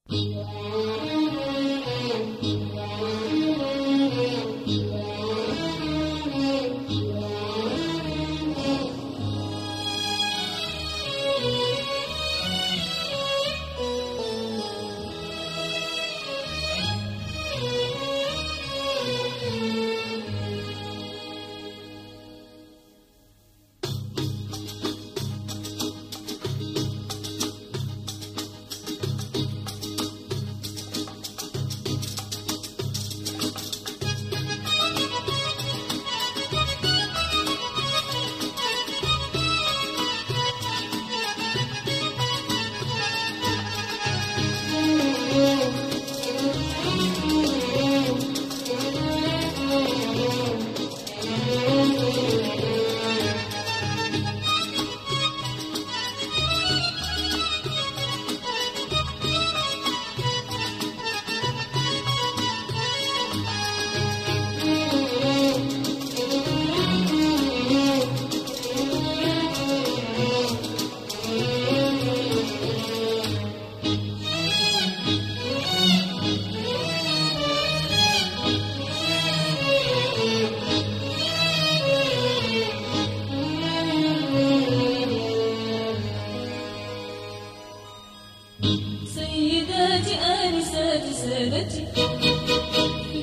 سيداتي آنساتي سادتي في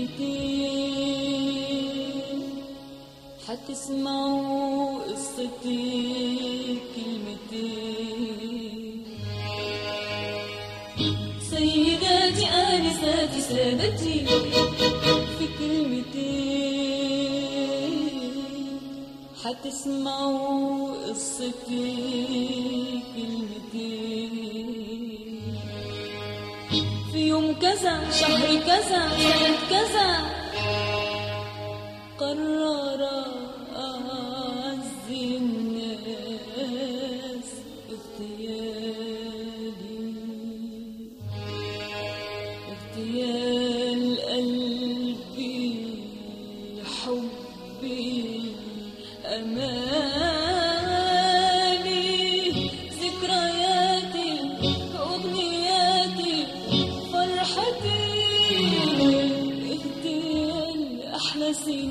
كلمتين حتسمعوا قصتي كلمتين سيداتي آنساتي سادتي في كلمتين حتسمعوا قصتي كلمتين في يوم كذا شهر كذا سنة كذا قرر أعز الناس اغتيالي اغتيال قلبي حبي أمالي ذكرياتي أغنياتي فرحتي اغتيال أحلى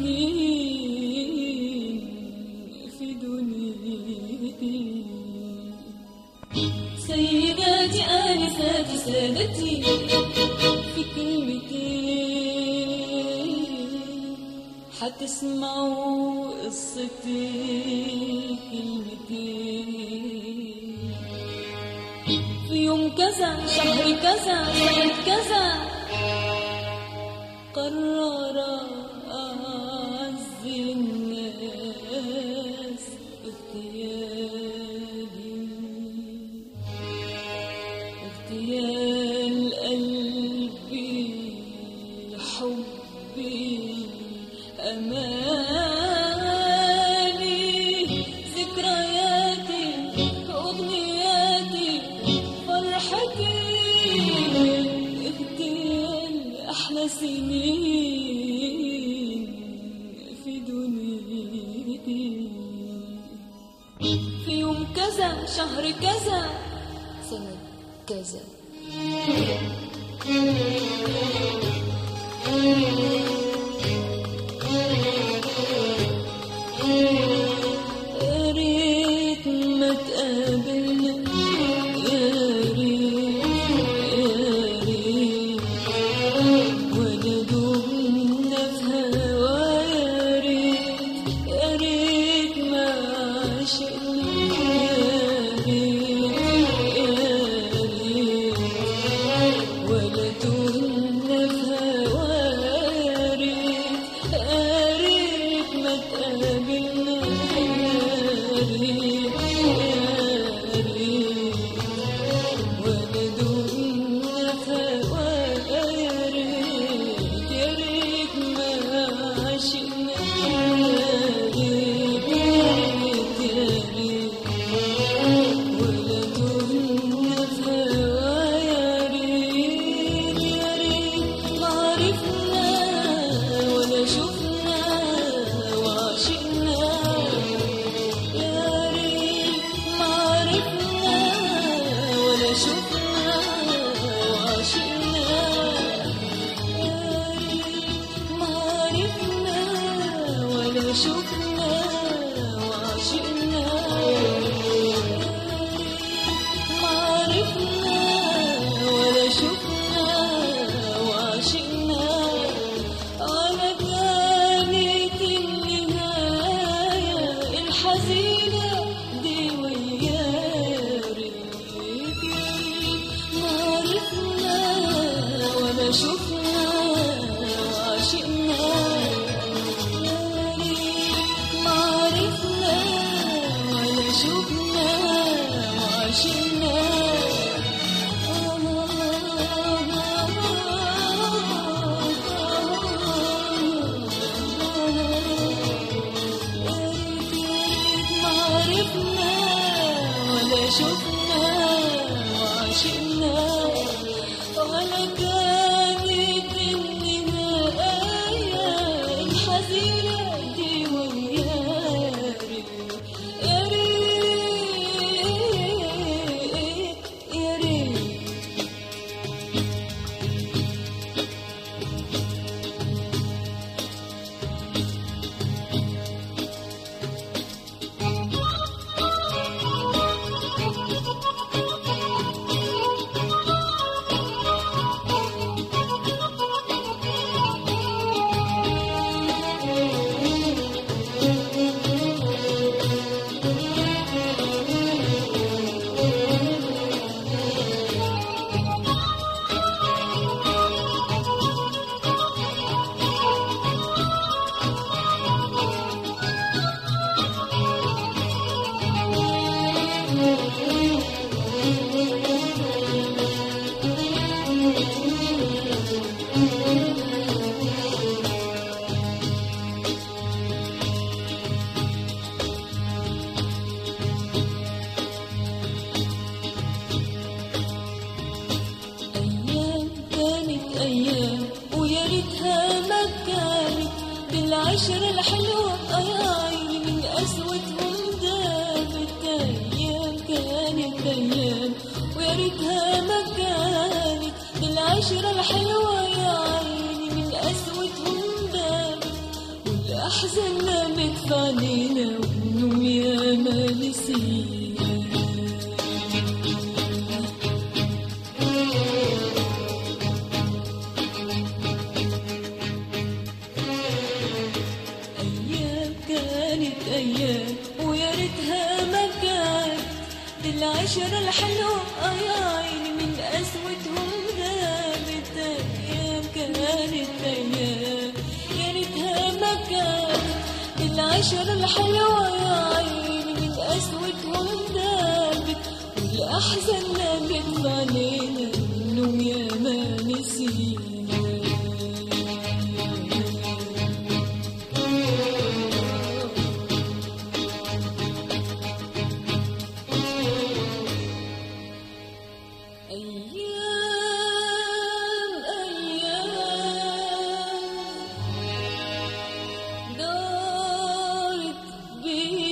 سنين في دنيتي سيداتي آنساتي سادتي في كلمتين حتسمعوا قصتي كلمتين في يوم كذا شهر كذا سنة كذا قرر أعز الناس اغتيالي اغتيال قلبي حبي أمالي ذكرياتي أغنياتي فرحتي اغتيال أحلى سنين في دنيتي في يوم كذا شهر كذا سنة كذا يا ريت ما تقابلنا يا ريت يا ريت ولا دمنا في هوا يا ريت يا ريت ما عشقنا يا ريت يا ريت ولا دمنا في هوا يا ولا شفنا وعشقنا يا ريت ما عرفنا ولا شفنا وعشقنا ولا شفنا وعشقنا ولا كانت النهاية الحزينة دي ويا ريت يا ريت يا ريت أيام كانت أيام ويا ريتها ما كانت بالعشرة الحلوة يا عيني من قسوتهم دابت أيام كانت أيام ويا ريتها ما كانت بالعشرة الحلوة يا عيني من قسوتهم دابت والأحزان نامت في عينينا والنوم يا ما نسينا أيام كانت أيام ويا ريتها ما كانت بالعشرة الحلوة يا عيني من قسوتهم غابت أيام كانت أيام يا ريتها ما كانت بالعشرة الحلوة يا عيني من قسوتهم غابت والأحزان نامت في علينا النوم يا ما نسينا أيام أيام دارت بينا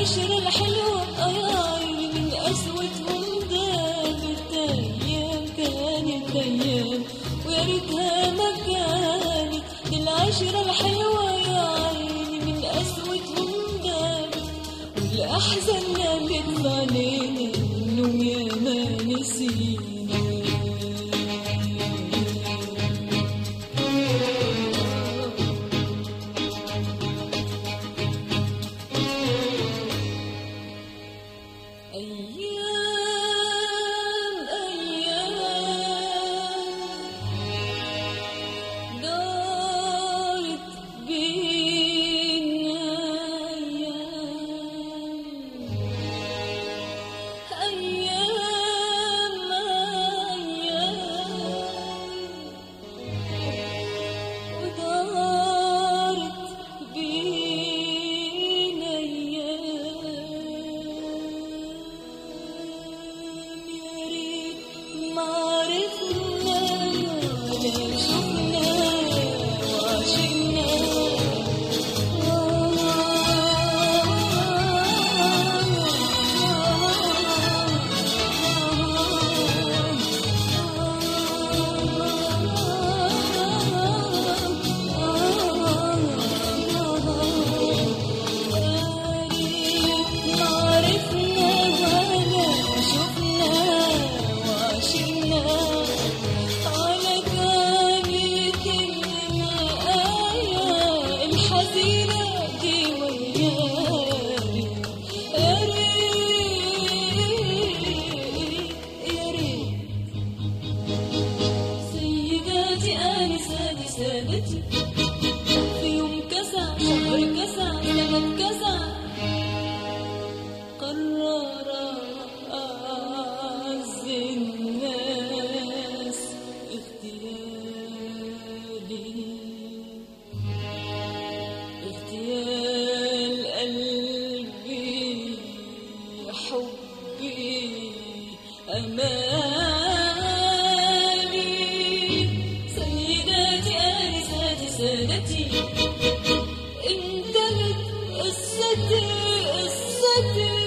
العشرة الحلوة يا عيني من قسوتهم دابت أيام كانت أيام ويا ريتها ما كانت دي العشرة الحلوة يا عيني من قسوتهم دابت والأحزان نامت علينا النوم يا ما نسينا أيام أيام دارت بينا أيام أيام ودارت بينا أيام يا ريت ما عرفنا ولا شفنا وعشقنا الحزينة دي وياي يا ريت يا ريت سيداتي آنساتي سادتي في يوم كسى شهر كسى سنة كسى قرر أعز الناس اغتيالي اغتيال قلبي حبي أمالي سيداتي آنساتي سادتي انتهت قصتي قصتي